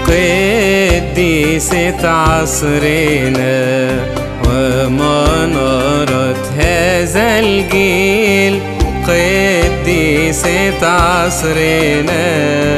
قديسة عصرنا ومنارة هذا الجيل قديسة عصرنا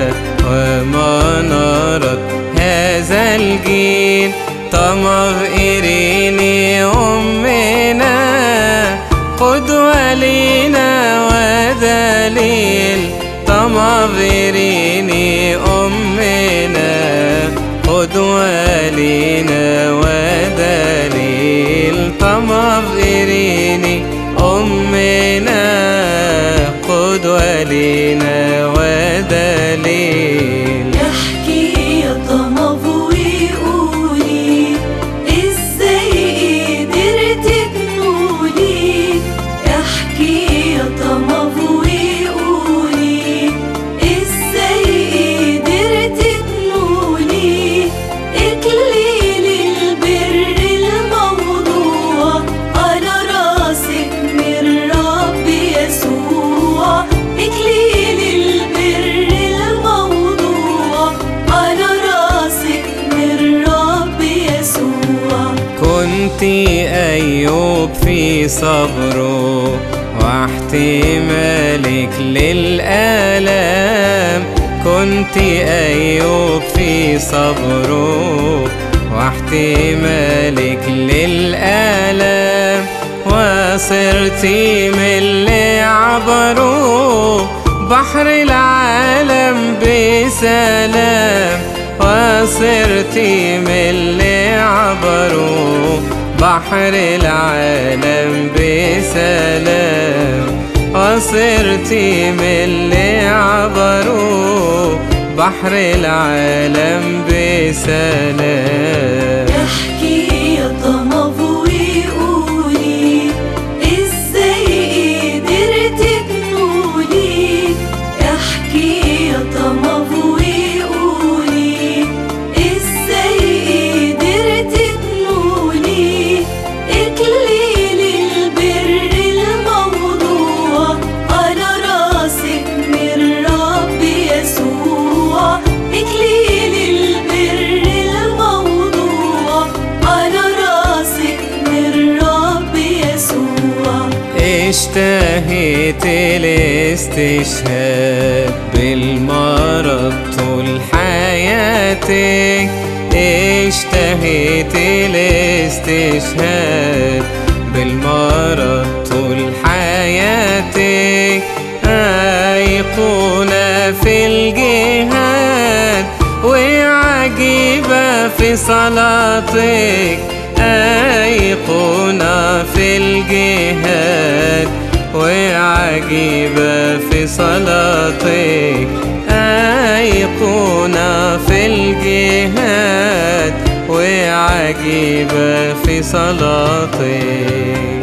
ومنارة هذا الجيل طمغ إيريني أمنا قدوة لينا ودليل طمغ إيريني أمنا قدوة لينا ودليل طمغ إيريني أمنا قدوة لينا ودليل احكي يا طمف وقولي ازاي قدرت تنولي احكي يا طمف وقولي ازاي قدرت تنولي اكليل البر الموضوع على راسك من رب يسوع اكليل البر الموضوع على راسك من رب يسوع كنت أيوب في صبره واحتمالك للآلام كنت أيوب في صبره واحتمالك للآلام وصرت من اللي عبروا بحر العالم بسلام وصرت من اللي عبروا بحر العالم بسلام وصرت من اللي عبروا بحر العالم بسلام احكي يا طمف وقولي ازاي قدرت تنولي احكي يا طمف وقولي ازاي قدرت تنولي اكليل البر الموضوع على راسك من رب يسوع اكليل البر الموضوع على راسك من رب يسوع اشتهيت الاستشهاد بالمرض طول حياتك اشتهيت الاستشهاد بالمرض طول حياتك أيقونة في الجهاد وعجيبة في صلاتك أيقونة في الجهاد وعجيبة في صلاتك أيقونة في الجهاد وعجيبة في صلاتك